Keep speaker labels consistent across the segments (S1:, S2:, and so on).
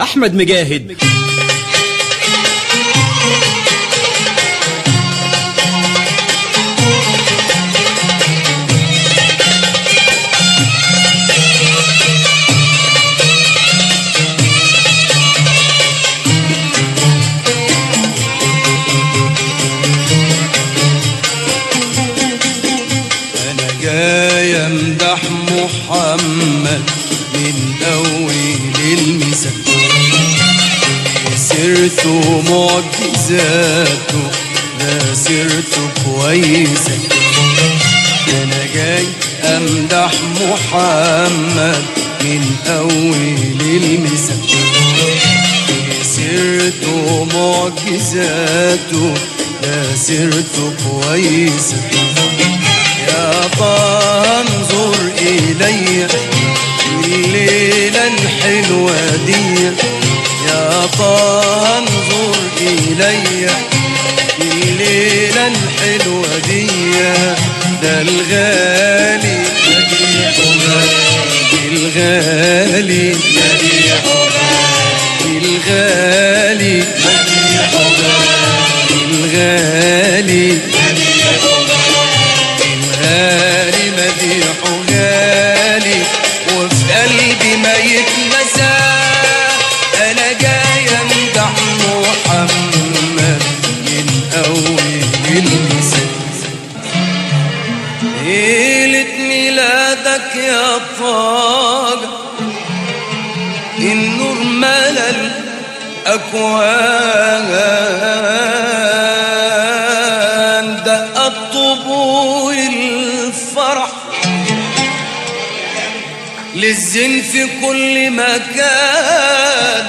S1: أحمد مجاهد
S2: انا جاي امدح محمد من اول المساء سيرته معجزاته لا سيرته كويسة انا جاي امدح محمد من اول المساء سيرته معجزاته لا سيرته كويسه يا طه انظر إلي الليلة الحلوة دي يا طه انظر إلي الليلة الحلوة دي ده الغالي الغالي الغالي الغالي غالي مديح غالي وفي قلبي ما يتنسى انا جاي امدح محمد من اول المساء ليلة ميلادك يا طاقة النور ملل أكوان دق الطبول الفرح للزين في كل مكان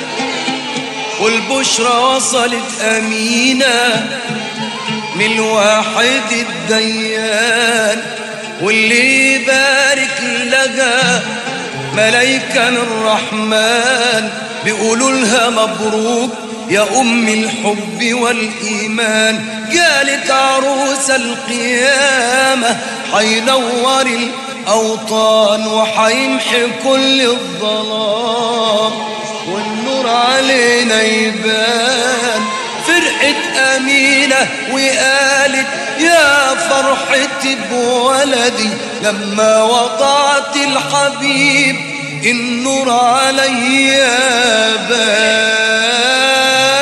S2: والبشرى وصلت أمينة من الواحد الديان واللي يبارك لها ملايكة الرحمن بيقولوا لها مبروك يا أم الحب والإيمان جالك عروس القيامة حينور الأوطان وحيمحي كل الظلام والنور علينا يبان فرحة أمينة وقالت يا فرحتي بولدي لما وضعت الحبيب النور عليا بان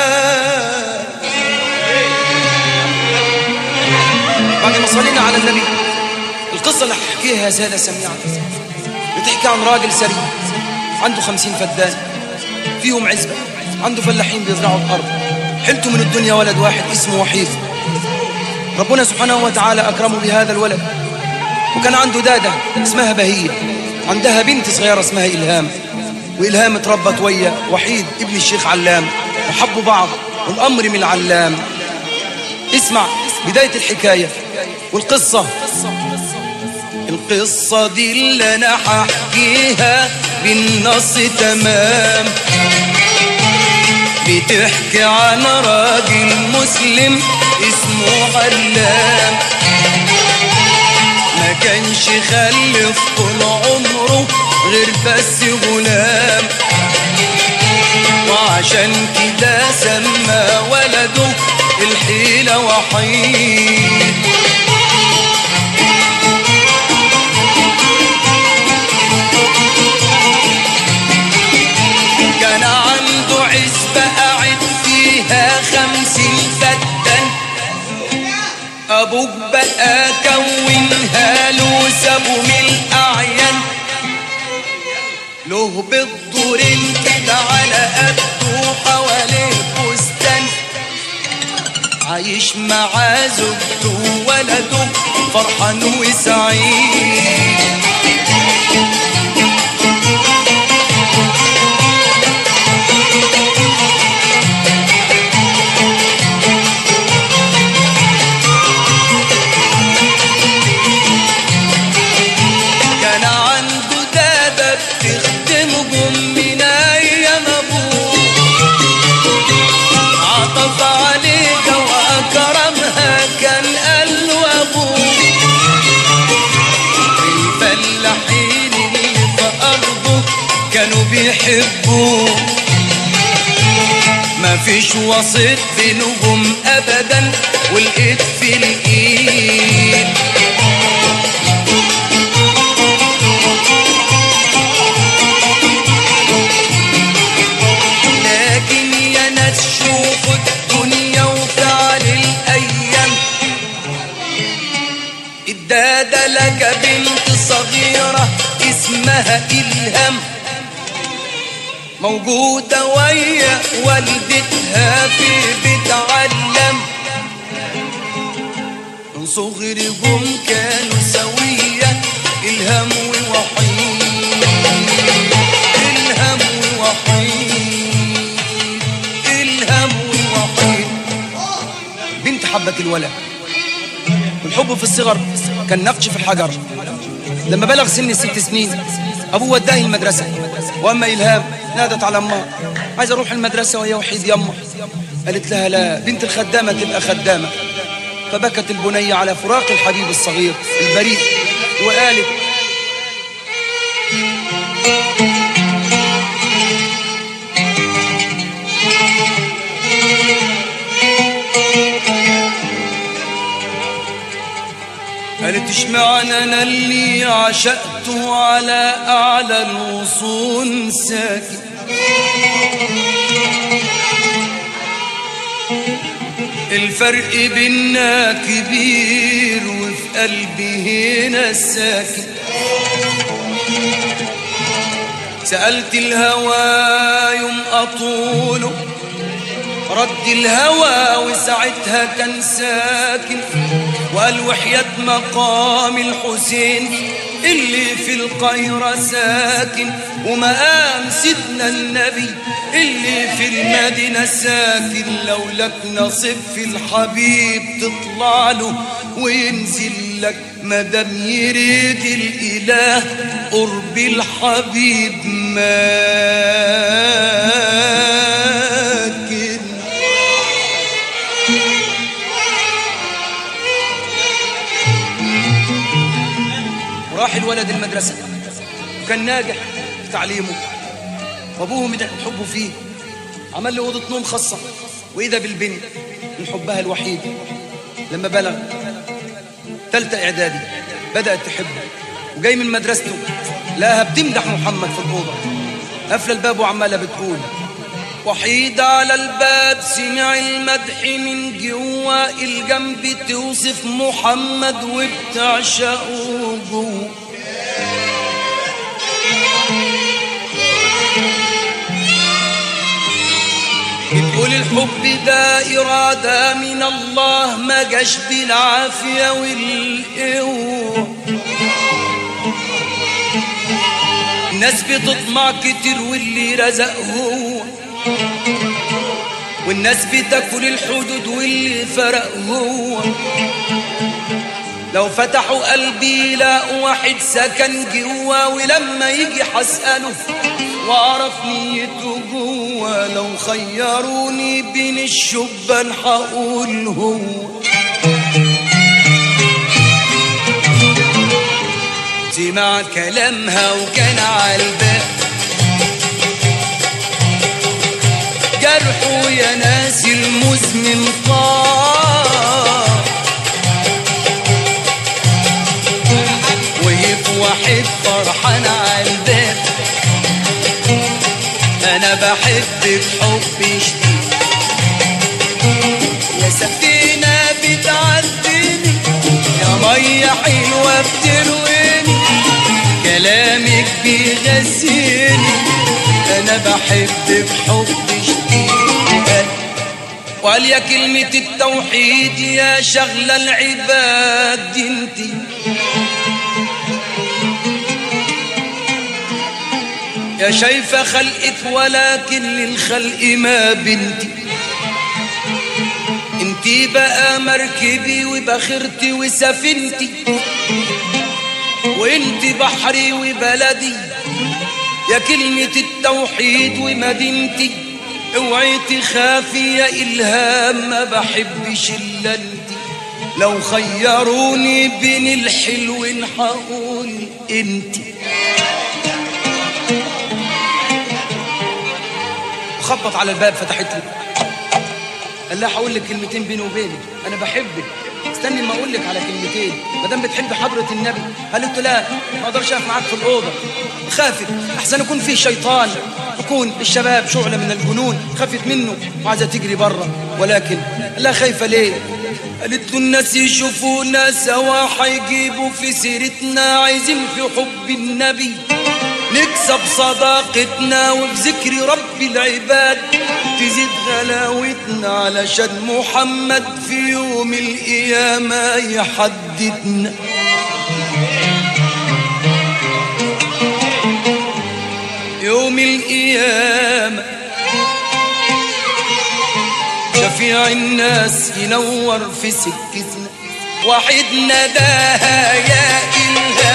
S3: بعد ما صلينا على النبي القصة اللي هحكيها يا سادة سميعة بتحكي عن راجل سري عنده خمسين فدان فيهم عزبة عنده فلاحين بيزرعوا الأرض حلته من الدنيا ولد واحد اسمه وحيد ربنا سبحانه وتعالى أكرمه بهذا الولد وكان عنده دادة اسمها بهية عندها بنت صغيرة اسمها إلهام وإلهام اتربت ويا وحيد ابن الشيخ علام وحبوا بعض والأمر من العلام اسمع بداية الحكاية والقصة
S2: القصة دي اللي أنا هحكيها بالنص تمام بتحكي عن راجل مسلم اسمه علام ما كانش خلف طول عمره غير بس غلام وعشان كده سمى ولده الحيلة وحيد كان عنده عزبة قاعد فيها خمسين فتن أبوك بقى كونها له سابه من الأعيان له بالدورين كده على قده حواليه بستان عايش مع زوجته وولده فرحان وسعيد كان عنده دابة بتخدمهم من أيام أبوه عطف عليها وأكرمها كان قال له أبوه الفلاحين اللي في أرضه كانوا بيحبوه مفيش وسيط بينهم ابدا والايد في الايد لكن يا ناس شوفوا الدنيا وفعل الايام اداده لك بنت صغيره اسمها الهام موجودة ويا والدتها في بتعلم من صغرهم كانوا سوية الهم ووحيد الهم ووحيد الهم ووحيد
S3: بنت حبت الولد والحب في الصغر كان نقش في الحجر لما بلغ سن الست سنين ابوه وداه المدرسه واما الهام نادت على امها عايز اروح المدرسه وهي وحيد يمه قالت لها لا بنت الخدامه تبقى خدامه فبكت البنيه على فراق الحبيب الصغير البريء وقالت
S2: قالت اشمعنى انا اللي عشقته على اعلى الغصون ساكن الفرق بينا كبير وفي قلبي هنا ساكن سألت الهوى يوم أطوله رد الهوى وساعتها كان ساكن وقال وحياة مقام الحسين اللي في القاهرة ساكن ومقام سيدنا النبي اللي في المدينة ساكن لو لك نصيب في الحبيب تطلع له وينزل لك مدام يريد الإله قرب الحبيب ماكن
S3: وراح الولد المدرسة وكان ناجح في تعليمه وابوه من حبه فيه عمل له اوضه نوم خاصه واذا بالبنت من حبها الوحيد لما بلغ ثالثه اعدادي بدات تحبه وجاي من مدرسته لقاها بتمدح محمد في الاوضه قافله الباب وعماله بتقول
S2: وحيد على الباب سمع المدح من جوا الجنب توصف محمد وبتعشقه جوا بتقول الحب ده إرادة من الله ما جاش بالعافية والقوة الناس بتطمع كتير واللي رزق هو والناس بتاكل الحدود واللي فرق هو لو فتحوا قلبي لاقوا واحد سكن جوا ولما يجي حسأله واعرف نيته جوا لو خيروني بين الشبان هقول هو سمع كلامها وكان على الباب جرحه يا ناس المزمن طار ويبقى واحد فرحان على الباب انا بحبك حب شديد يا سفينة بتعديني يا مية حلوة بترويني كلامك بيغسيني انا بحبك حب شديد وقال يا كلمة التوحيد يا شغلة العباد انتي يا شايفة خلقك ولكن للخلق ما بنتي انتي بقى مركبي وبخرتي وسفينتي وانتي بحري وبلدي يا كلمة التوحيد ومدينتي اوعي تخافي يا إلهام ما بحبش إلا انتي لو خيروني بين الحلوين هقول انتي
S3: خبط على الباب فتحت له قال لها هقول لك كلمتين بيني وبينك انا بحبك استني ما اقول لك على كلمتين ما دام بتحبي حضره النبي قالت له لا ما اقدرش اقف معاك في الاوضه خافت احسن يكون في شيطان يكون الشباب شعله من الجنون خافت منه وعايزه تجري بره ولكن لا خايفه ليه قالت له الناس يشوفونا سوا هيجيبوا في سيرتنا عايزين في حب النبي نكسب صداقتنا وفي ذكر رب العباد تزيد غلاوتنا علشان محمد في يوم القيامة يحددنا يوم القيامة شفيع الناس ينور في سكتنا واحد نداها يا إلهام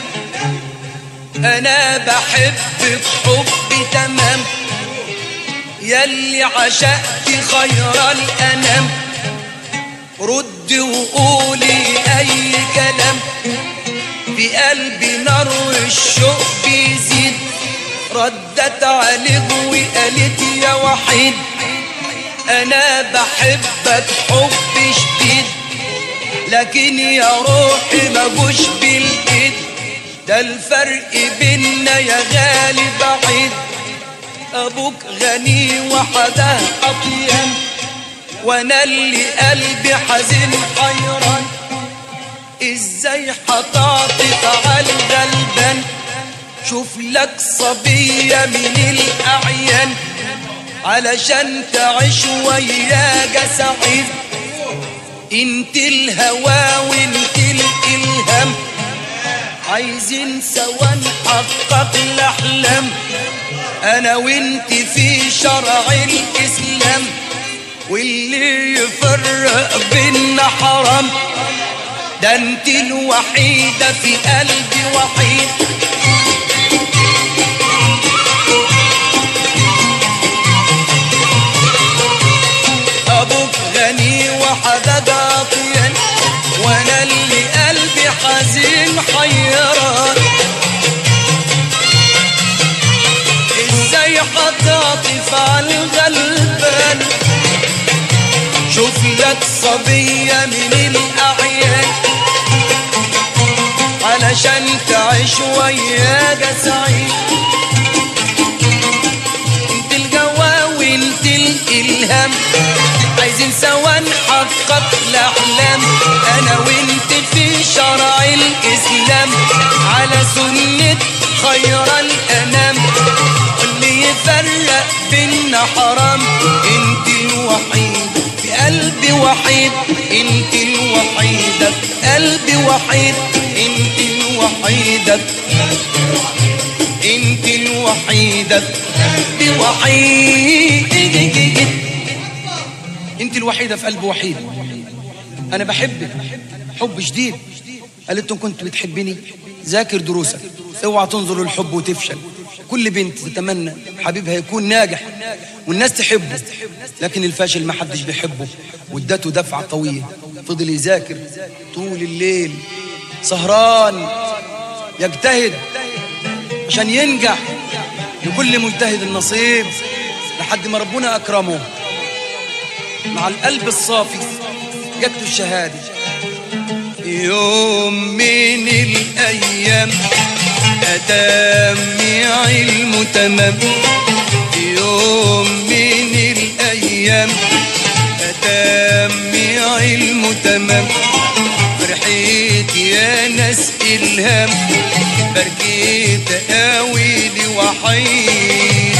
S3: انا بحبك حب تمام يلي عشقت خير الانام رد وقولي اي كلام في قلبي نار الشوق بيزيد ردت عليه وقالت يا وحيد انا بحبك حب شديد لكن يا روحي مجوش بالايد ده الفرق بينا يا غالي بعيد ابوك غني وحده اطيان وانا اللي قلبي حزين حيران ازاي هتعطف على الغلبان شوف لك صبية من الاعيان علشان تعيش وياك سعيد انت الهوى وانت الالهام عايزين سوا نحقق الاحلام انا وانت في شرع الاسلام واللي يفرق بينا حرام ده انت الوحيدة في قلبي وحيد ابوك غني وحدد عطيان وانا اللي قلبي حزين حيران ازاي هتعطف على الغلبان شوف لك صبية من الأعيان علشان تعيش وياك سعيد انت الجوا وانت الإلهام عايزين سوا نحقق الأحلام أنا وانت في شرع الإسلام على سنة خير الأنام واللي يفرق بينا حرام انت الوحيد في قلبي وحيد انت الوحيدة في قلبي وحيد انت الوحيدة انت الوحيدة في قلبي وحيد انت الوحيدة في قلبي وحيد انا بحبك حب شديد قالت له كنت بتحبني ذاكر دروسك اوعى تنظر للحب وتفشل كل بنت تتمنى حبيبها يكون ناجح والناس تحبه لكن الفاشل ما حدش بيحبه وادته دفعة قوية فضل يذاكر طول الليل سهران يجتهد عشان ينجح لكل مجتهد النصيب لحد ما ربنا أكرمه مع القلب الصافي جت له الشهادة يوم من الأيام أتامي علم تمام يوم من الأيام أتامي علم تمام فرحيت يا ناس إلهام بركيت أويلي وحيد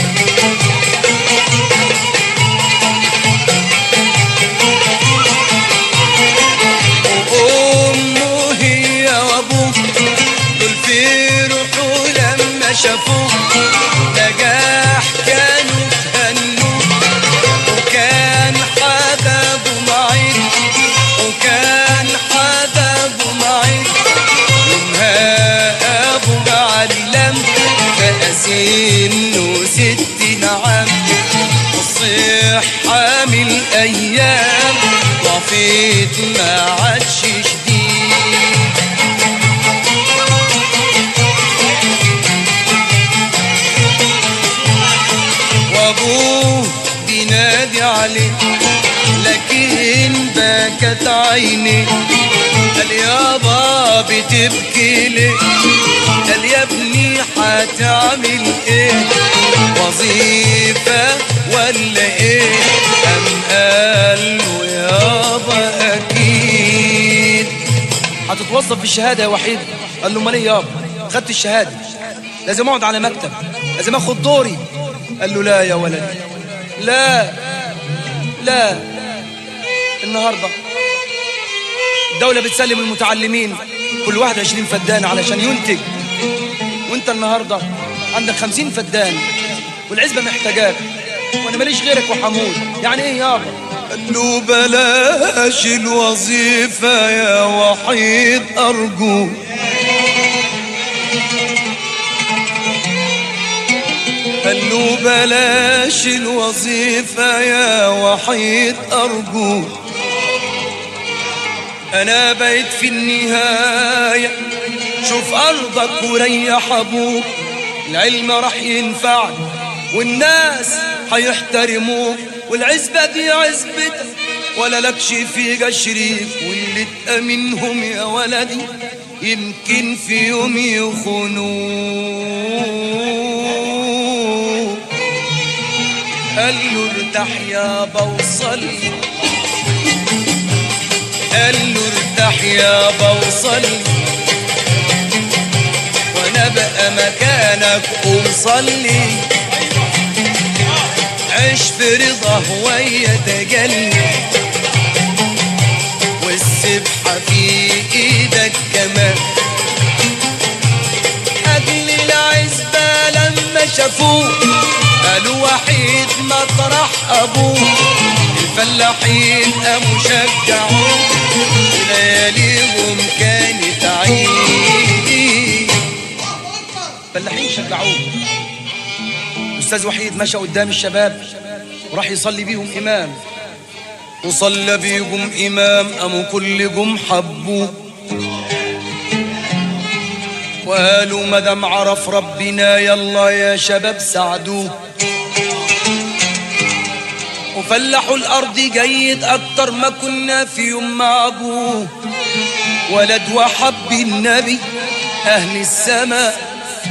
S3: وأمه هي وأبوه دول في روحه لما شافوه نجاح كانوا تهنوه وكان حبابه معين وكان حبابه معين يومها أبو علم بقى سنه ست نعم والصحة من الأيام ضعفت ما عادش جديد وابوه بينادي عليه
S2: بكت عيني قال يابا بتبكي ليه قال يا ابني هتعمل ايه وظيفة ولا ايه قام قال له يابا اكيد
S3: هتتوظف بالشهاده يا وحيد قال له امال ايه يابا خدت الشهاده لازم اقعد على مكتب لازم اخد دوري قال له لا يا ولدي لا لا النهارده الدوله بتسلم المتعلمين كل واحد 20 فدان علشان ينتج وانت النهارده عندك 50 فدان والعزبه محتاجاك وانا ماليش غيرك وحمود يعني ايه يابا
S2: قال له بلاش الوظيفة يا وحيد أرجوك قال له بلاش الوظيفة يا وحيد أرجوك أنا بقيت في النهاية شوف أرضك وريح أبوك العلم راح ينفعك والناس هيحترموك والعزبة دي عزبتك ولا لكش فيها شريك واللي تأمنهم يا ولدي يمكن في يوم يخونوك قال له ارتاح يابا وصلي قال له ارتاح يابا وصلي وانا بقى مكانك قوم صلي عيش في رضا ويا تجلي والسبحة في ايدك كمان اجل العزبة لما شافوه قالوا وحيد مطرح ابوه الفلاحين قاموا شجعوه لياليهم كانت عيد
S3: فلاحين شجعوه استاذ وحيد مشى قدام الشباب وراح يصلي بيهم امام
S2: وصلى بيهم إمام قاموا كل جم حبوه وقالوا مدام عرف ربنا يلا يا شباب ساعدوه وفلحوا الأرض جيد أكتر ما كنا في يوم مع أبوه ولد وحب النبي أهل السماء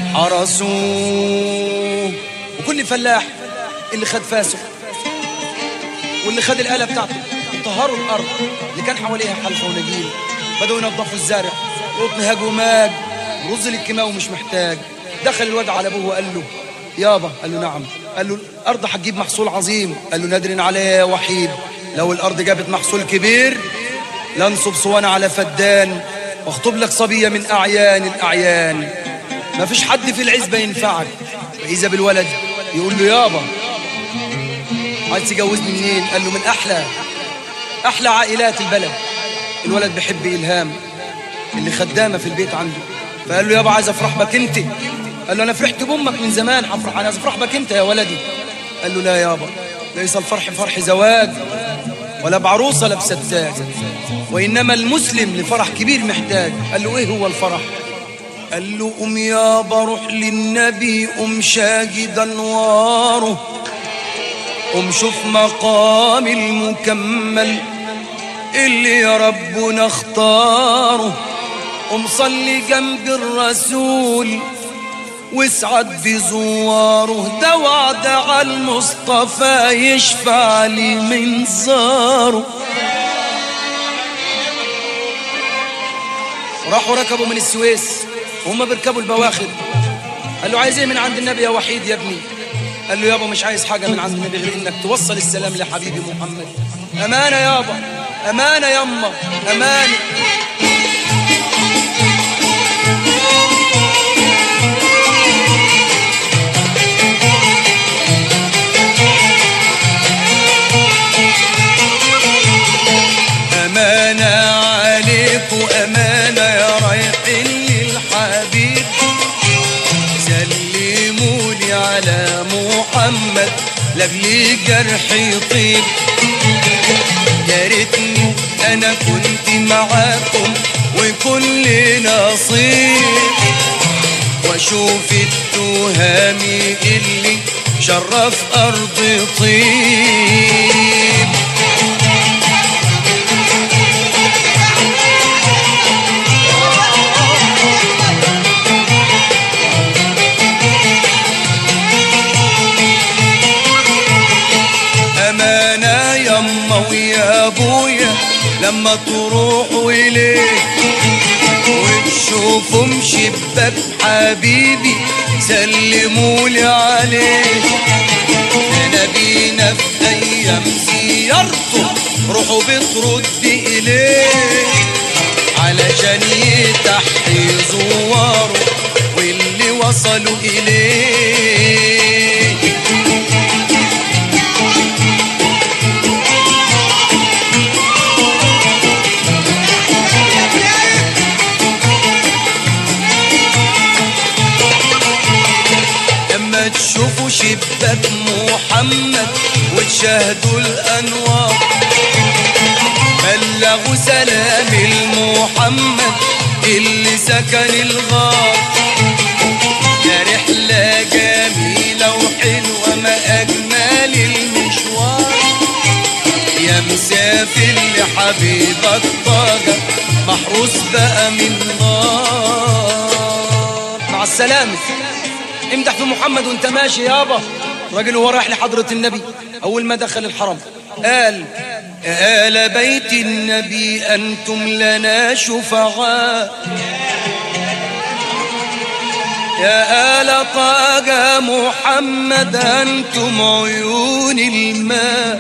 S2: حرسوه
S3: وكل فلاح اللي خد فاسه واللي خد الآلة بتاعته طهروا الأرض اللي كان حواليها حلفة ونجيل بدأوا ينظفوا الزرع وقطن هاج وماج رز للكيماوي مش محتاج دخل الواد على أبوه وقال له يابا قال له نعم قال له الأرض هتجيب محصول عظيم قال له نادر عليه يا وحيد لو الأرض جابت محصول كبير لانصب صوانة على فدان واخطب لك صبية من أعيان الأعيان ما فيش حد في العزبة ينفعك فإذا بالولد يقول له يابا عايز تجوزني منين قال له من احلى احلى عائلات البلد الولد بيحب الهام اللي خدامه في البيت عنده فقال له يابا عايز افرح بك انت قال له انا فرحت بامك من زمان هفرح انا عايز افرح بك انت يا ولدي قال له لا يابا ليس الفرح فرح زواج ولا بعروسه لابسه تاج وانما المسلم لفرح كبير محتاج قال له ايه هو الفرح
S2: قال له قوم يابا روح للنبي قوم شاجد انواره قوم شوف مقام المكمل اللي يا ربنا اختاره قوم صلي جنب الرسول واسعد بزواره ده وعد على المصطفى يشفع لي من زاره
S3: راحوا ركبوا من السويس وهم بيركبوا البواخر قال له عايز ايه من عند النبي يا وحيد يا ابني قال له يابا مش عايز حاجة من عند النبي غير انك توصل السلام لحبيبي محمد امانة يابا امانة يما امانة
S2: أمانة عليك وأمانة يا رايحين للحبيب سلموني على محمد لقلي جرح يطيب يا ريتني أنا كنت معاكم وكل نصيب واشوف التهامي اللي شرف أرض طيب لما تروحوا إليه وتشوفوا مشبك حبيبي سلمولي عليه نبينا في أيام زيارته روحوا بترد إليه علشان يتحي زواره واللي وصلوا إليه لما تشوفوا شباك محمد وتشاهدوا الأنوار بلغوا سلام المحمد اللي سكن الغار يا رحلة جميلة وحلوة ما أجمل المشوار يا مسافر لحبيبك طاقة محروس بقى من نار
S3: مع السلامة امدح في محمد وانت ماشي يابا راجل وهو رايح لحضرة النبي أول ما دخل الحرم قال
S2: يا آل بيت النبي أنتم لنا شفعاء يا آل طاقة محمد أنتم عيون الماء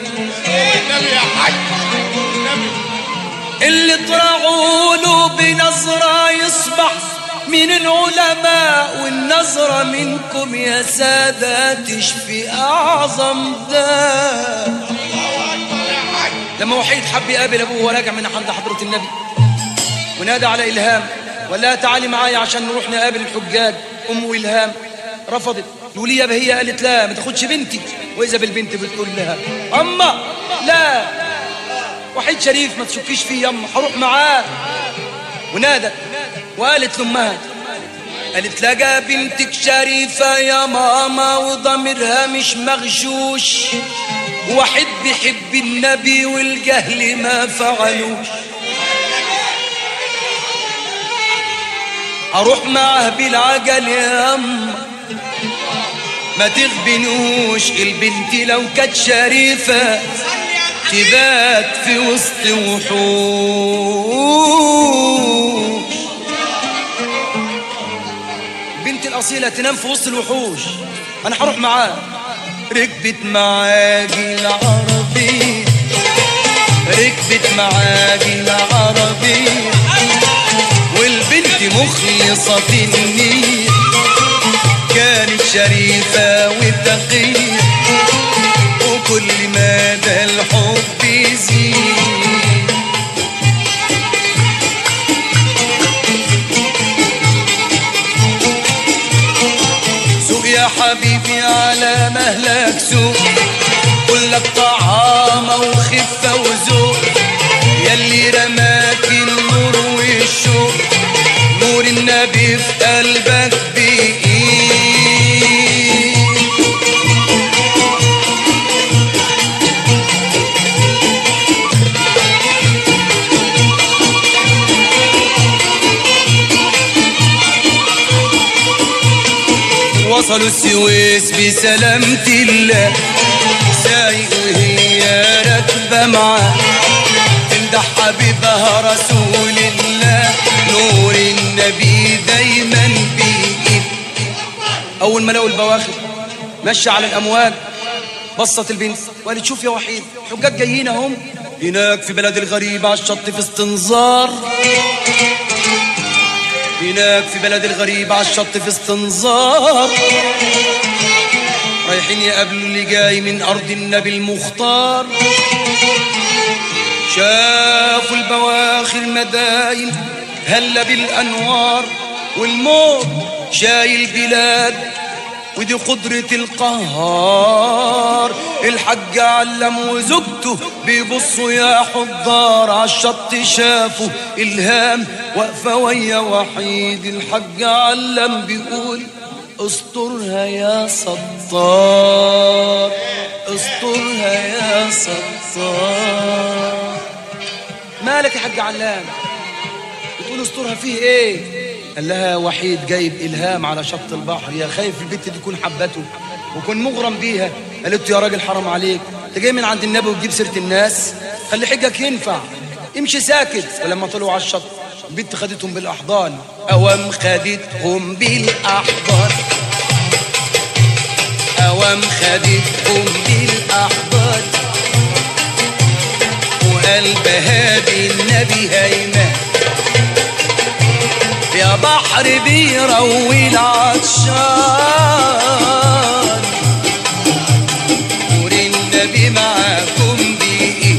S2: اللي طلعوا له بنظرة يصبح من العلماء والنظرة منكم يا سادة تشفي أعظم داء
S3: لما وحيد حب يقابل ابوه وهو راجع من عند حضره النبي ونادى على الهام وقال لها تعالي معايا عشان نروح نقابل الحجاج ام الهام رفضت يقول لي يا هي قالت لا ما تاخدش بنتي واذا بالبنت بتقول لها اما لا وحيد شريف ما تشكيش فيه يما هروح معاه ونادت وقالت لامها
S2: قالت لقى بنتك شريفة يا ماما وضميرها مش مغشوش واحد بيحب النبي والجهل ما فعلوش اروح معاه بالعجل يا اما ما تغبنوش البنت لو كانت شريفة تبات في وسط وحوش
S3: بنت الاصيله تنام في وسط الوحوش انا هروح معاه
S2: ركبت معاجي العربي ركبت معاجي العربي والبنت مخلصة النية كانت شريفة وتقية وكل مدى الحب يزيد سوق يا حبيبي على مهلك سوق كلك طعامة وخفة وذوق يلي رماك النور والشوق نور النبي في قلبك بإيد وصلوا السويس بسلامة الله سايق وهي راكبة معاه تمدح حبيبها رسول الله نور النبي دايما بيجيب
S3: اول ما لقوا البواخر مشى على الامواج بصت البنت وقالت شوف يا وحيد حجاج جايين اهم
S2: هناك في بلد الغريب على الشط في استنظار هناك في بلد الغريب على الشط في استنظار رايحين يقابلوا اللي جاي من أرض النبي المختار شافوا البواخر مداين هلا بالأنوار والموت شايل بلاد ودي قدرة القهار الحاج علم وزوجته بيبصوا يا حضار عالشط شافوا الهام واقفة ويا وحيد الحاج علم بيقول استرها يا ستار استرها يا ستار
S3: مالك يا حاج علام بتقول استرها فيه ايه قال لها وحيد جايب الهام على شط البحر يا خايف البنت دي تكون حبته وكون مغرم بيها قالت له يا راجل حرام عليك انت جاي من عند النبي وتجيب سيره الناس خلي حجك ينفع يمشي ساكت ولما طلعوا على الشط البنت خدتهم بالاحضان
S2: أوام خدتهم بالأحضان أوام خدتهم بالأحضان وقلبها بالنبي هيمة يا بحر بيروي العطشان نور النبي معاكم بإيه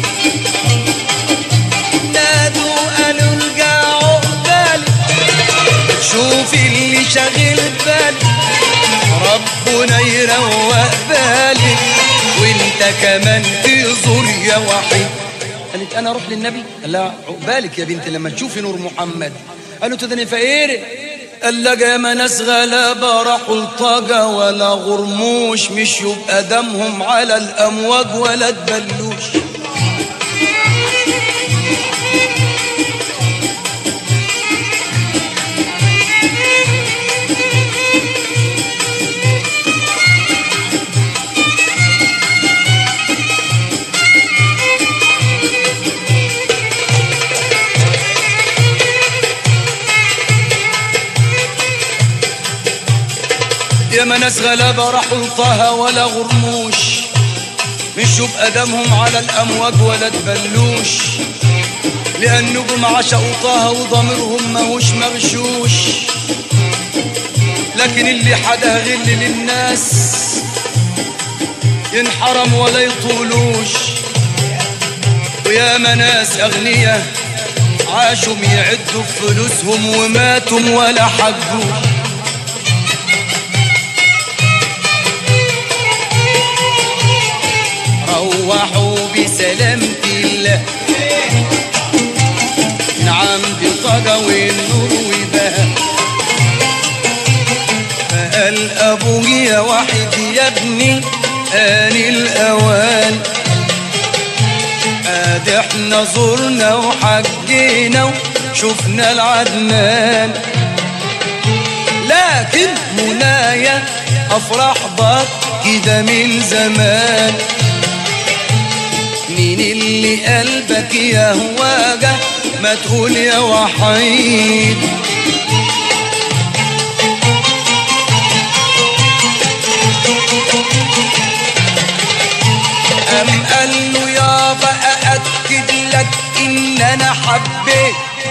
S2: نادوا قالوا ارجعوا بالي شوف اللي شاغل بالي ربنا يروق بالي وانت كمان تزور يا وحيد
S3: قالت انا اروح للنبي قال لها عقبالك يا بنتي لما تشوفي نور محمد قالوا تدني فقير قال لها يا ما ناس غلابة راحوا الطاقة ولا غرموش مش يبقى دمهم على الأمواج ولا تبلوش يا ما ناس غلابة راحوا لطه ولا غرموش مش يبقى دمهم على الأمواج ولا تبلوش لأنهم عشقوا طه وضميرهم ماهوش مغشوش لكن اللي حدا غل للناس ينحرم ولا يطولوش ويا ناس أغنياء عاشوا يعدوا فلوسهم وماتوا ولا حجوش
S2: روحوا بسلامة الله نعم بطاقة والنور وبهاء فقال أبوي يا واحد يا ابني آن الأوان آد احنا زرنا وحجينا وشفنا العدنان لكن منايا أفرح بك كده من زمان مين اللي قلبك يا هواجة ما تقول يا وحيد أم قال له يابا أأكد لك إن أنا حبيت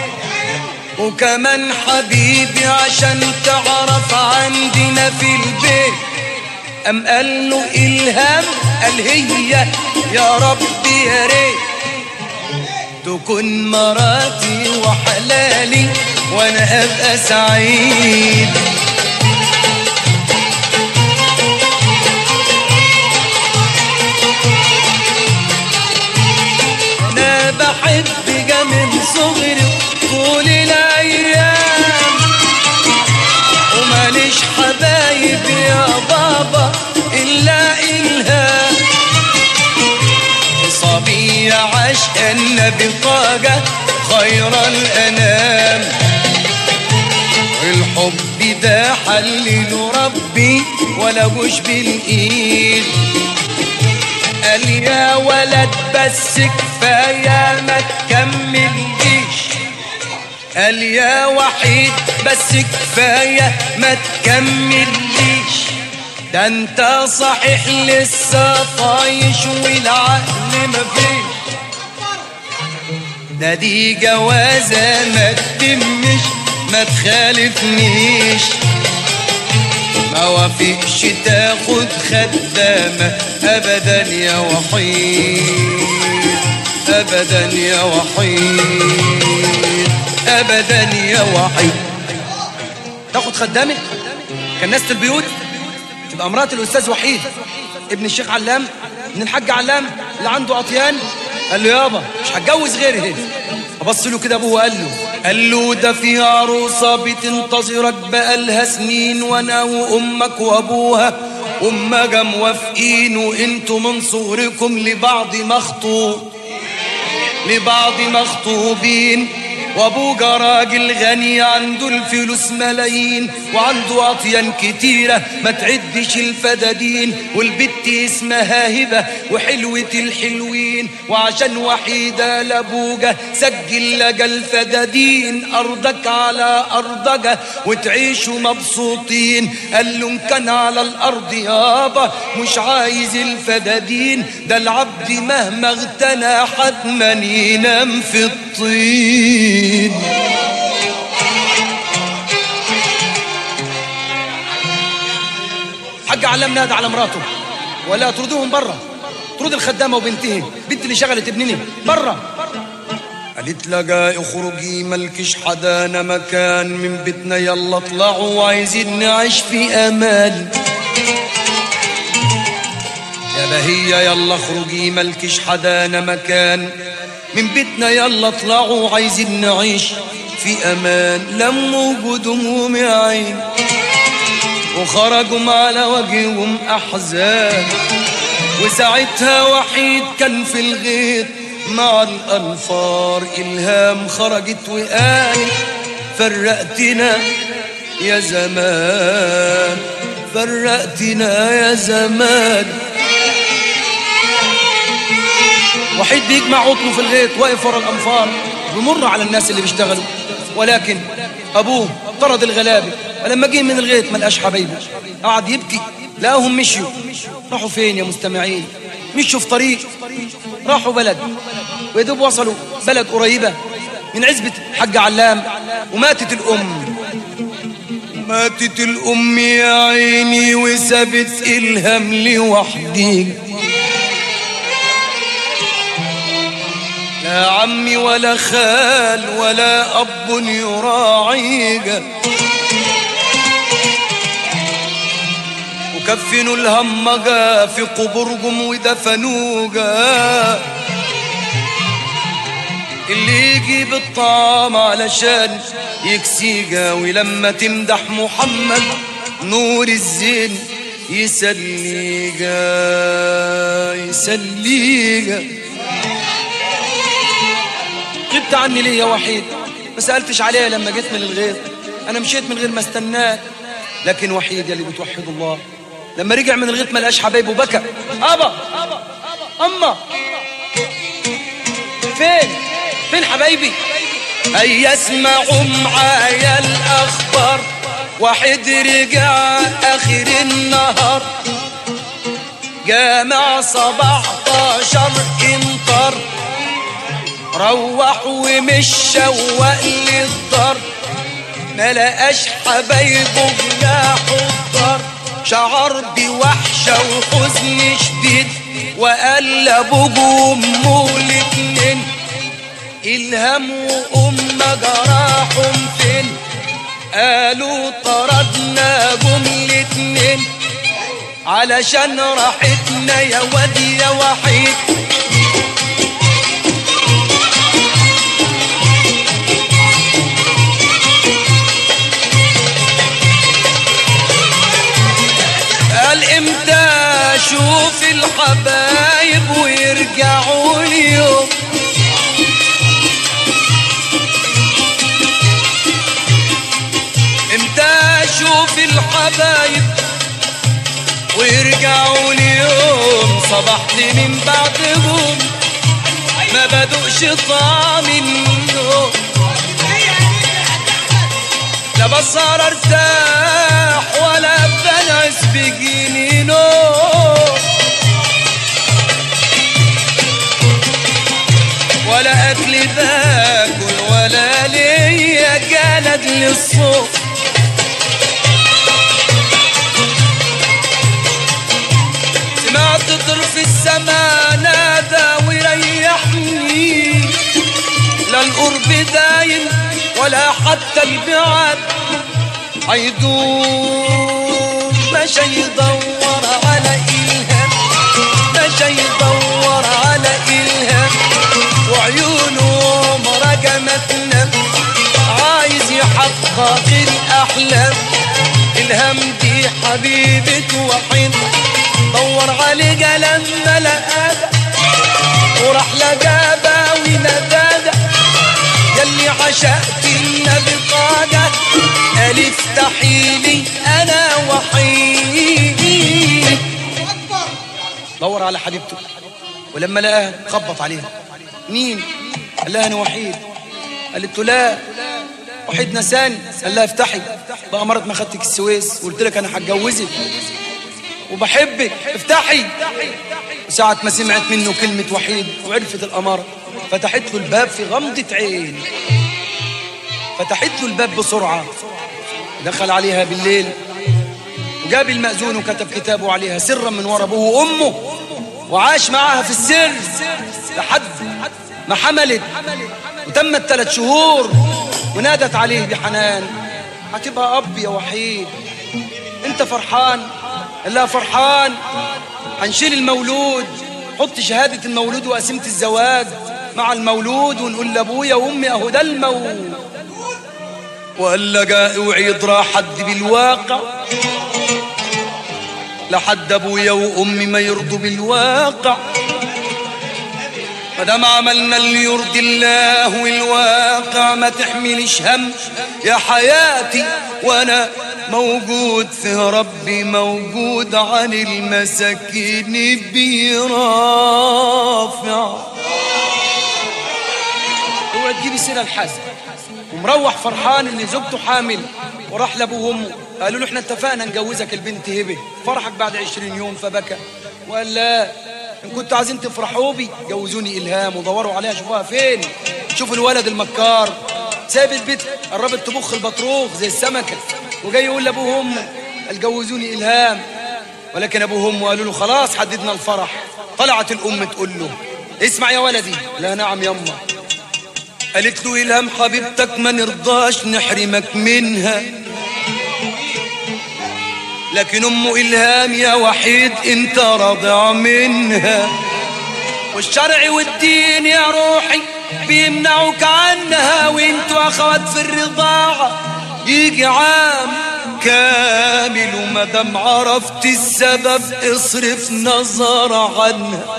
S2: وكمان حبيبي عشان تعرف عندنا في البيت أم قال له إلهام قال هي يا رب يا ريت تكون مراتي وحلالي وأنا أبقى سعيد أنا بحب جا من صغري طول الأيام وماليش حبايب يا بابا إلا إلهام صبي عشق النبي طاقة خير الأنام الحب ده حلله ربي ولا جوش بالإيد قال يا ولد بس كفاية ما تكمليش قال يا وحيد بس كفاية ما تكمليش ده انت صحيح لسه طايش والعقل مفيش ده دي جوازة ما تتمش ما تخالفنيش ما وافقش تاخد خدامة أبدا يا وحيد أبدا يا وحيد أبدا يا وحيد
S3: تاخد خدامة كان ناس البيوت تبقى مرات الأستاذ وحيد ابن الشيخ علام ابن الحاج علام اللي عنده أطيان قال له يابا مش هتجوز غيري فبص له كده أبوه وقال له قال له ده في عروسة بتنتظرك بقالها سنين وانا وامك وابوها وامك موافقين وانتوا من صغركم لبعض مخطوب لبعض مخطوبين
S2: وابوه راجل غني عنده الفلوس ملايين وعنده اطيان كتيرة ما تعدش الفدادين والبت اسمها هبة وحلوة الحلوين وعشان وحيدة لابوجة سجل لقى الفدادين ارضك على ارضك وتعيشوا مبسوطين قال له إن كان على الارض يابا مش عايز الفدادين ده العبد مهما اغتنى حتما ينام في الطين حق علم نادى على مراته ولا تردوهم برا ترد الخدامة وبنتهن بنت اللي شغلت ابنني برا قالت لقى اخرجي ملكش حدانا مكان من بيتنا يلا اطلعوا عايزين نعيش في امان يا بهية يلا اخرجي ملكش حدانا مكان من بيتنا يلا اطلعوا عايزين نعيش في امان لموا جدومهم يا عين وخرجوا على وجههم احزان وساعتها وحيد كان في الغيط مع الانفار الهام خرجت وقالت فرقتنا يا زمان فرقتنا يا زمان وحيد بيجمع عطله في الغيط واقف ورا الانفار بمر على الناس اللي بيشتغلوا ولكن ابوه طرد الغلابه فلما جه من الغيط ما لقاش حبايبه قعد يبكي لقاهم مشيوا راحوا فين يا مستمعين مشوا في طريق راحوا بلد ويدوب وصلوا بلد قريبة من عزبة حق علام وماتت الأم ماتت الأم يا عيني وسابت الهم لوحدي لا عمي ولا خال ولا أب يراعيك وكفنوا الهمجة في قبورهم ودفنوجا اللي يجيب الطعام علشان يكسيجا ولما تمدح محمد نور الزين يسليجا يسليجا غبت عني ليه يا وحيد ما سألتش عليه لما جيت من الغيط أنا مشيت من غير ما استناك لكن وحيد يلي بتوحد الله لما رجع من الغيط ما لقاش حبايبه بكى أبا أما فين فين حبايبي هيا اسمعوا معايا الأخبار واحد رجع آخر النهار جامع سبعتاشر امطار روح ومش شوق للدار ما لقاش حبايبه جناحه الدار شعر بوحشة وحزن شديد وقال لابوه وامه الاتنين الهم وام جراحهم فين قالوا طردنا جم الاتنين علشان راحتنا يا واد يا وحيد قال امتى اشوف الحبايب ويرجعوا لي يوم امتى اشوف الحبايب ويرجعوا لي يوم صبحت من بعدهم ما بدوقش طعم النوم لا بصر ارتاح ولا بنعس بيجيني نوم ولا اكل باكل ولا ليا جلد للصوت سمعت طرف السما نادى ويريحني لا القرب دايم ولا حتى البعاد عيدون مشى يدور على إلهام مشى يدور على إلهام وعيونه مرجمتنا عايز يحقق الأحلام إلهام دي حبيبة وحيد دور عليها لما لقاها وراح لجابة وندادة يلي عشان افتحي لي انا وحيد
S3: دور على حبيبته ولما لقاها خبط عليها مين قال لها انا وحيد قالت له لا وحيد نساني قال لها افتحي بقى مرة ما خدتك السويس وقلت لك انا هتجوزك وبحبك افتحي ساعة ما سمعت منه كلمة وحيد وعرفت الأمارة فتحت له الباب في غمضة عين فتحت له الباب بسرعة دخل عليها بالليل وجاب المأذون وكتب كتابه عليها سرا من ورا ابوه وامه وعاش معاها في السر لحد ما حملت وتمت ثلاث شهور ونادت عليه بحنان هتبقى اب يا وحيد انت فرحان قال لها فرحان هنشيل المولود حط شهادة المولود وقسيمة الزواج مع المولود ونقول لابويا وامي اهو ده المولود وقال لقى وعيد راح حد بالواقع لحد ابويا وامي ما يرضوا بالواقع مادام عملنا اللي يرضي الله والواقع ما تحملش هم يا حياتي وانا موجود في ربي موجود عن المساكين بيرافع اوعى تجيبي سيره الحزن ومروح فرحان ان زوجته حامل وراح لابوه وامه قالوا له احنا اتفقنا نجوزك البنت هبه فرحك بعد 20 يوم فبكى وقال لا ان كنتوا عايزين تفرحوا بي جوزوني الهام ودوروا عليها شوفوها فين شوفوا الولد المكار سايب البيت قربت تبخ البطروخ زي السمكه وجاي يقول لابوه وامه قال جوزوني الهام ولكن ابوه وامه قالوا له خلاص حددنا الفرح طلعت الام تقول له اسمع يا ولدي لا نعم يما قالت له إلهام حبيبتك ما نرضاش نحرمك منها لكن أم إلهام يا وحيد أنت راضع منها والشرع والدين يا روحي بيمنعوك عنها وانتوا أخوات في الرضاعة يجي عام كامل ومدام عرفت السبب اصرف نظر عنها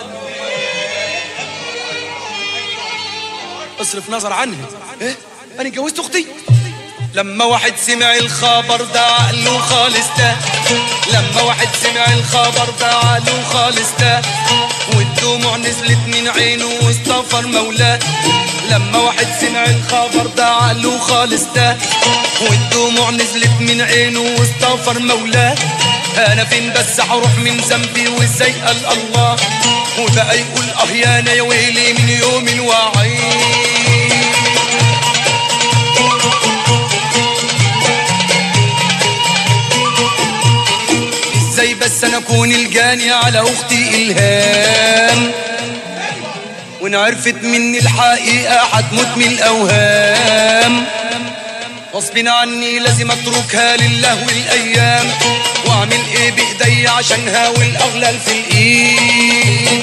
S3: اصرف نظر عنها ايه انا اتجوزت اختي لما واحد سمع الخبر ده عقله خالص ده لما واحد سمع الخبر ده عقله خالص ده والدموع نزلت من عينه واستغفر مولاه لما واحد سمع الخبر ده عقله خالص ده والدموع نزلت من عينه واستغفر مولاه انا فين بس هروح من ذنبي وازاي قال الله وبقى يقول اه يا انا يا ويلي من يوم الوعيد ازاي بس انا اكون الجاني على اختي الهام وان عرفت مني الحقيقه هتموت من الاوهام غصب عني لازم اتركها لله والايام واعمل ايه بايدي عشانها والاغلال في الايد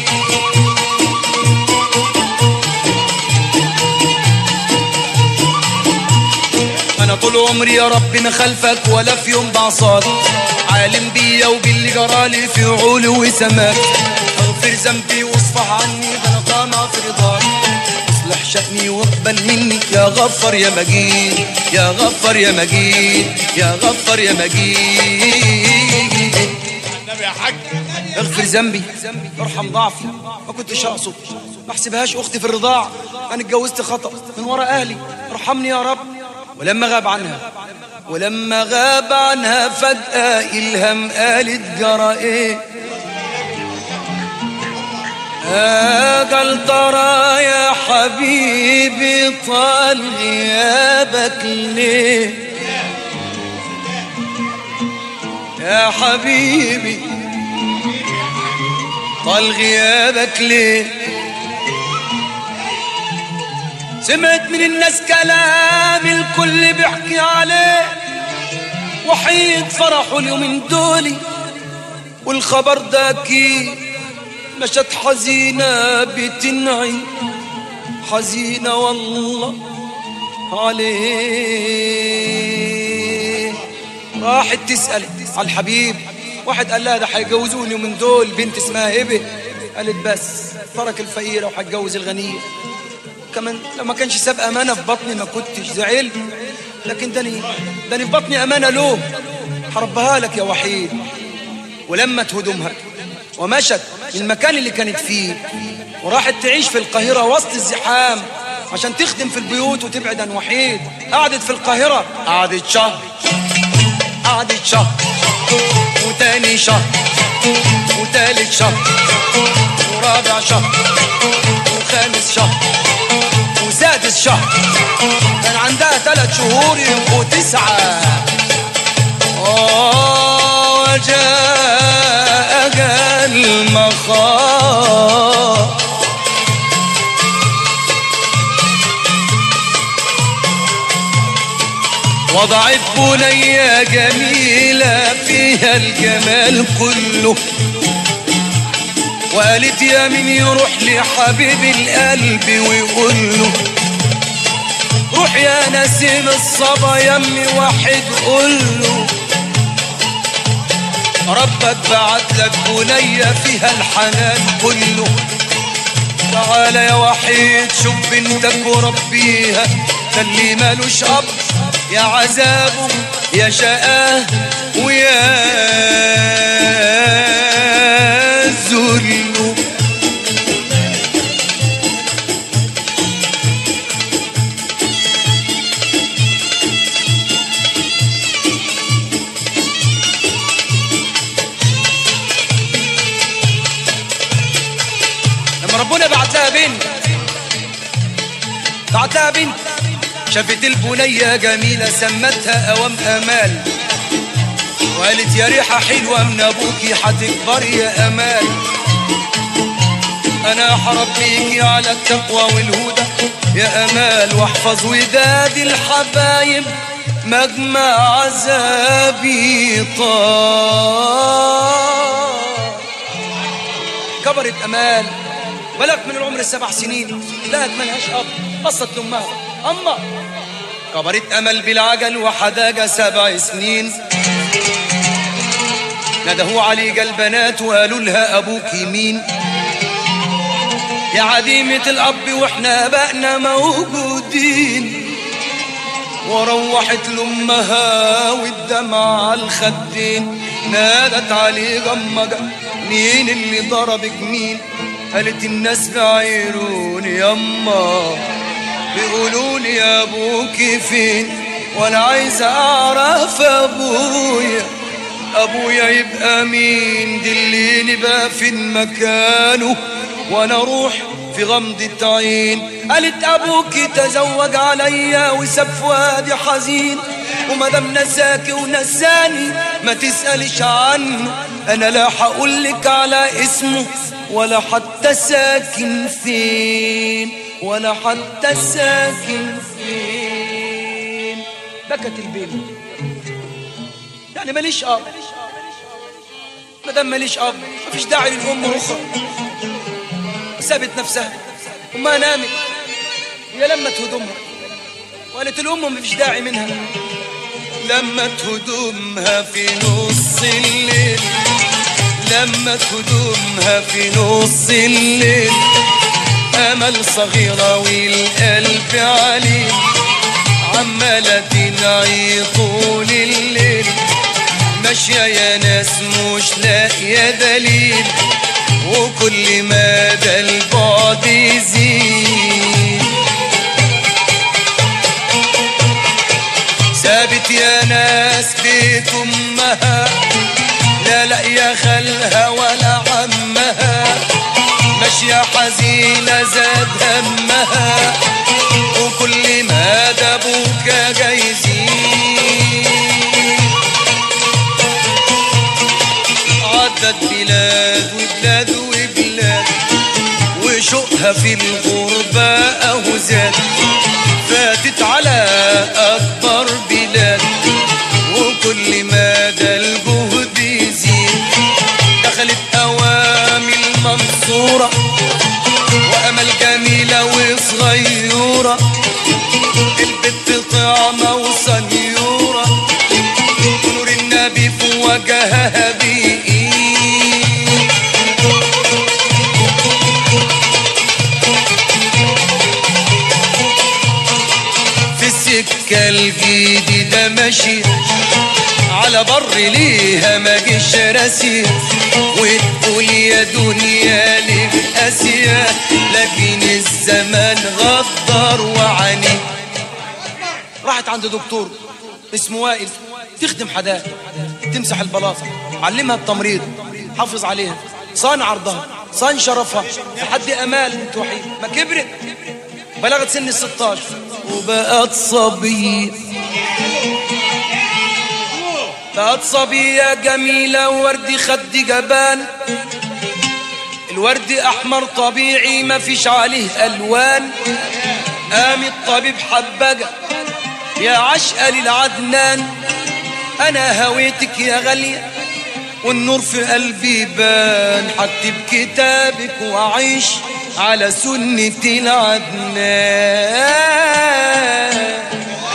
S3: انا طول عمري يا رب ما خلفك ولا في يوم بعصاك عالم بيا وباللي جرالي في علو وسماك اغفر ذنبي واصفح عني ده انا طامع في رضاك اصلح شأني واقبل مني يا غفر يا مجيد يا غفر يا مجيد يا غفر يا مجيد
S1: النبي يا حاج
S3: اغفر ذنبي ارحم ضعفي ما كنتش اقصد ما احسبهاش اختي في الرضاعه انا اتجوزت خطا من ورا اهلي ارحمني يا رب ولما غاب عنها ولما غاب عنها فجأة إلهام قالت جرى إيه آه قال ترى يا حبيبي طال غيابك ليه يا حبيبي طال غيابك ليه سمعت من الناس كلام الكل بيحكي عليه وحيد فرحوا اليومين دولي والخبر ده اكيد مشت حزينة بتنعي حزينة والله عليه راحت تسأل على الحبيب واحد قال لها ده هيجوزوني من دول بنت اسمها هبه قالت بس ترك الفقيرة وهتجوز الغنية كمان لو ما كانش ساب امانه في بطني ما كنتش زعلت لكن داني داني في بطني امانه له هربها لك يا وحيد ولمت هدومها ومشت من المكان اللي كانت فيه وراحت تعيش في القاهرة وسط الزحام عشان تخدم في البيوت وتبعد عن وحيد قعدت في القاهرة قعدت شهر قعدت شهر وتاني شهر وتالت شهر ورابع شهر وخامس شهر وسادس شهر كان عندها ثلاث شهور يبقوا تسعة آه، وجاء المخاض وضعت بنية جميلة فيها الجمال كله وقالت يا مين يروح لحبيب القلب ويقول له روح يا نسيم الصبا يمي واحد قول له ربك بعت لك بنية فيها الحنان كله تعال يا وحيد شوف بنتك وربيها ده اللي مالوش اب يا عذابه يا شقاه ويا ذله لما ربنا بعت لها بنت بعت لها بنت شافت البنية جميلة سمتها أوام أمال وقالت يا ريحة حلوة من أبوكي هتكبر يا أمال أنا حربيكي على التقوى والهدى يا أمال واحفظ وداد الحبايب مجمع عذابي طال كبرت امال بلغت من العمر السبع سنين لقت ملهاش اب بصت لامها اما كبرت امل بالعجل وحداجة سبع سنين ندهوا علي البنات وقالوا لها ابوك مين يا عديمة الاب واحنا ابائنا موجودين وروحت لامها والدمع على الخدين نادت عليه جمجة مين اللي ضربك مين قالت الناس بعيروني يما بيقولوا لي يا ابوكي فين وانا عايزه اعرف ابويا ابويا يبقى مين دليني بقى فين مكانه وانا اروح في غمضة عين قالت ابوك تزوج عليا وساب فؤادي حزين ومادام نساكي ونساني ما تسألش عنه انا لا هقولك على اسمه ولا حتى ساكن فين ولا حتى ساكن فين بكت البنت يعني ماليش اب مادام ماليش اب مفيش داعي للام الاخرى سابت نفسها وما نامت هي لمت هدومها وقالت الام مفيش داعي منها لمت هدومها في نص الليل لمت هدومها في نص الليل امل صغيرة والقلب عليه عمالة تنعي طول الليل ماشية يا ناس مش لاقية دليل وكل مدى البعد يزيد سابت يا ناس بيت امها لا لا يا خالها ولا عمها ماشية حزينة زاد همها وكل مدى ابوك جايزين عدت بلاد وبلاد وبلاد وشوقها في الغربة أهو زاد فاتت على أكبر بلاد وكل مدى الجهد يزيد دخلت أوامي المنصورة وأمل جميلة وصغيرة البت طعمة وصنيورة نور النبي في وجهها بيقين في السكة
S2: ايدي ده ماشي على بر ليها ما جيش راسي وتقول يا دنيا ليه قاسية لكن الزمان غدر وعني
S3: راحت عند دكتور اسمه وائل تخدم حداه تمسح البلاطة علمها التمريض حافظ عليها صان عرضها صان شرفها لحد امال بنت وحيد ما كبرت بلغت سن ال 16
S2: وبقت صبية
S3: بقت صبية جميلة وردي خد جبان الورد احمر طبيعي ما فيش عليه الوان قام الطبيب حبجة يا عشقة للعدنان انا هويتك يا غالية
S2: والنور في قلبي بان حكتب كتابك وعيش على سنة العدنان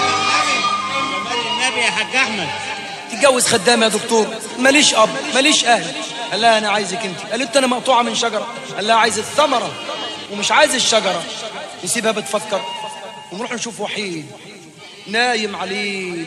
S1: النبي يا حاج احمد
S3: تتجوز خدام يا دكتور ماليش اب ماليش اهل قال لها انا عايزك انت قالت انا مقطوعه من شجره قال لها عايز الثمره ومش عايز الشجره نسيبها بتفكر ونروح نشوف وحيد نايم عليه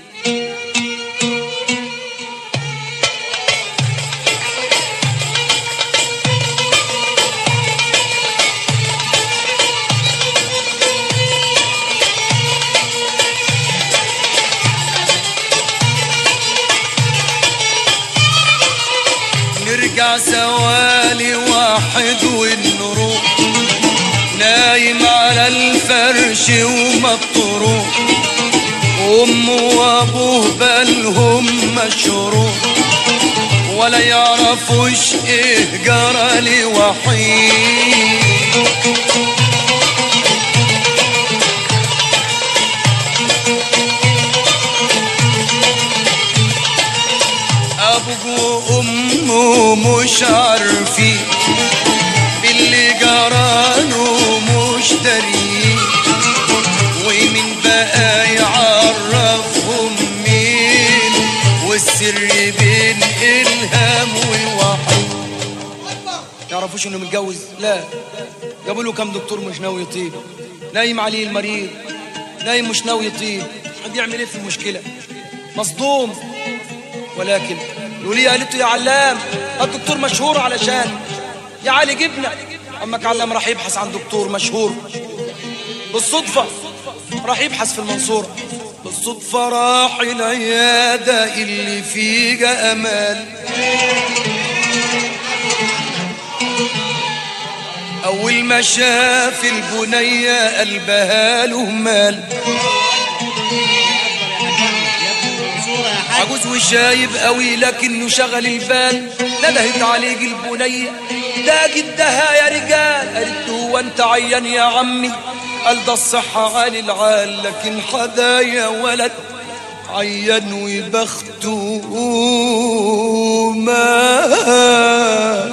S2: نرجع سوالي واحد ونروح نايم على الفرش ومطروح أمه وأبوه بالهم مشروح ولا يعرفوش إيه جرى لي وحيد أبوه وأمه مش عارفين باللي جراله مش دارين ومين بقى يعرفهم مين والسر بين إلهام ووحيد
S3: يعرفوش انه متجوز لا جابوا له كام دكتور مش ناوي يطيب نايم عليه المريض نايم مش ناوي يطيب حد يعمل ايه في المشكله مصدوم ولكن الولية قالت له يا علام الدكتور مشهور علشان يا علي جبنا اما علام راح يبحث عن دكتور مشهور بالصدفه راح يبحث في المنصوره
S2: بالصدفة راح العيادة اللي فيها أمال أول ما شاف البنية قلبها له مال
S1: صورة يا حاج
S3: عجوز وشايب قوي لكنه شغل البال ندهت عليه البنية ده جدها يا رجال قالت له هو انت عيان يا عمي قال ده الصحة عالي العال لكن
S2: حدايا ولد عيان وبخته ما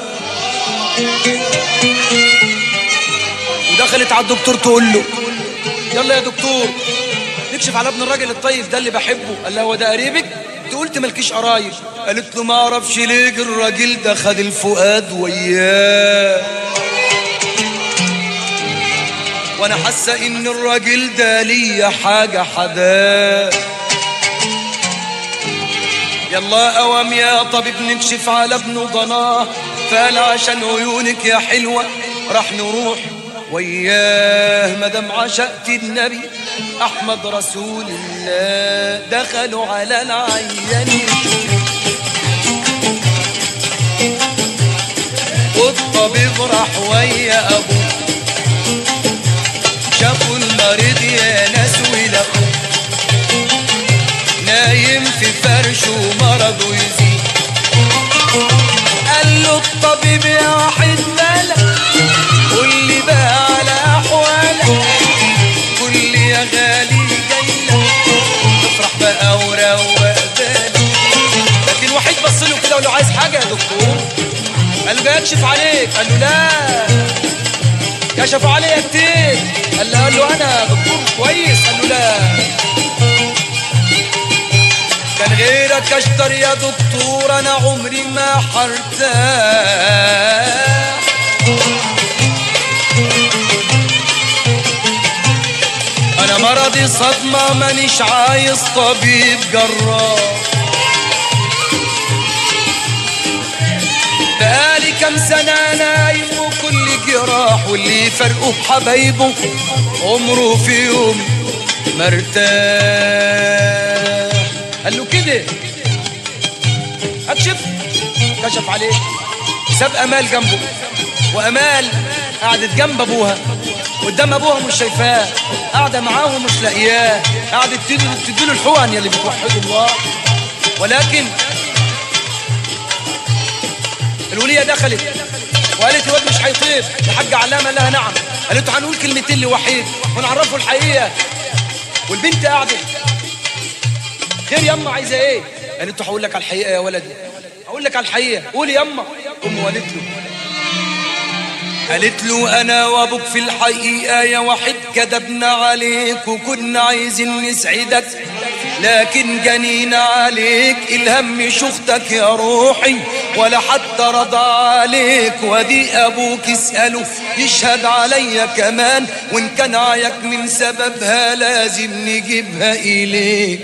S3: ودخلت على الدكتور تقول له يلا يا دكتور نكشف على ابن الراجل الطيب ده اللي بحبه قال لها هو ده قريبك انت قلت مالكيش قرايب
S2: قالت له ما اعرفش ليه الراجل ده خد الفؤاد وياه وانا حاسه ان الراجل ده ليا حاجه حدا يلا قوام يا طبيب نكشف على ابنه ضناه فقال عشان عيونك يا حلوه راح نروح وياه مدام عشقت النبي احمد رسول الله دخلوا على العيان والطبيب راح ويا ابوه شافوا المريض يا ناس ولقوه نايم في فرشه مرضه يزيد قال له الطبيب يا واحد مالك قول لي بقى على احوالك قول لي يا غالي جايلك افرح بقى وروق بالك
S3: لكن وحيد بص له كده وقال له عايز حاجه يا دكتور قال له جاي اكشف عليك قال له لا كشفوا عليا كتير قال له قال له انا دكتور كويس قال له لا
S2: كان غيرك اشطر يا دكتور انا عمري ما حرتاح انا مرضي صدمة مانيش عايز طبيب جراح بقالي كام سنة نايم وكل جراح واللي فرقه بحبايبه عمره في يوم مرتاح قال له كده هتشوف كشف عليه ساب امال جنبه وامال قعدت جنب ابوها قدام ابوها مش شايفاه قاعده معاه ومش لاقياه قعدت تديله تديله الحقن يلي بتوحدوا الله ولكن الوليه دخلت وقالت الواد مش هيطير الحاج علامه قال لها نعم قالت له هنقول كلمتين لوحيد ونعرفه الحقيقه والبنت قعدت خير يما عايزه ايه قالت له هقول لك على الحقيقه يا ولدي هقول لك على الحقيقه قولي يما امه قالت له قالت له انا وابوك في الحقيقه يا واحد كذبنا عليك وكنا عايزين نسعدك لكن جنينا عليك الهم مش اختك يا روحي ولا حتى رضى عليك ودي ابوك اساله يشهد عليا كمان وان كان عيك من سببها لازم نجيبها اليك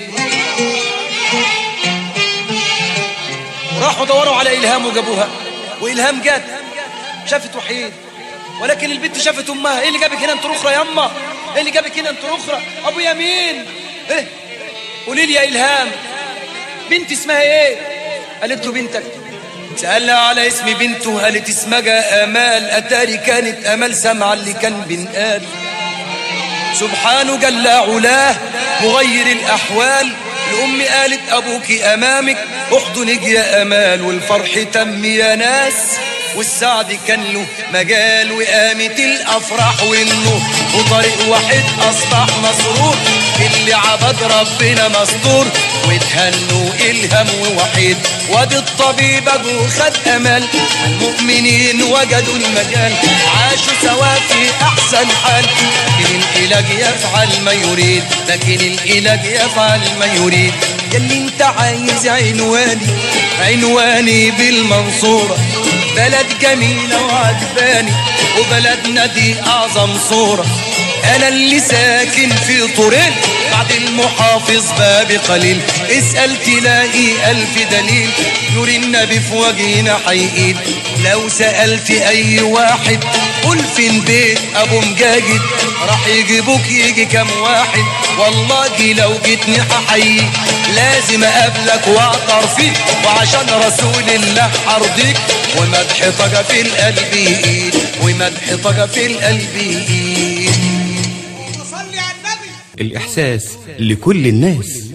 S2: راحوا دوروا على إلهام وجابوها وإلهام جت شافت وحيد ولكن البنت شافت أمها إيه اللي جابك هنا أنت أخرى يا أما إيه اللي جابك هنا أنت أخرى أبو يمين إيه قولي لي يا إلهام بنت اسمها إيه قالت له بنتك سألها على اسم بنته قالت اسمها أمال أتاري كانت أمال سمع اللي كان بنقال سبحانه جل علاه مغير الأحوال الأم قالت أبوك أمامك احضنك يا أمال والفرح تم يا ناس والسعد كان له مجال وقامت الأفراح والنور وطريق واحد أصبح مسرور اللي عبد ربنا مستور واتهنوا إلهام ووحيد وادي الطبيب أبو خد أمل المؤمنين وجدوا المجال عاشوا سوا في أحسن حال لكن العلاج يفعل ما يريد لكن العلاج يفعل ما يريد يلي انت عايز عنواني عنواني بالمنصورة بلد جميلة وعجباني وبلدنا دي أعظم صورة أنا اللي ساكن في طريق بعد المحافظ باب قليل اسأل تلاقي ألف دليل نور النبي في وجهنا حيقيد لو سألت أي واحد قول فين بيت أبو مجاجد راح يجيبوك يجي كام واحد والله لو جيتني هحييك لازم أقابلك وأعطر فيك وعشان رسول الله أرضيك ومدح طاقة في القلب إيد ومدح طاقة في القلب إيد
S1: صلي على النبي
S4: الإحساس لكل الناس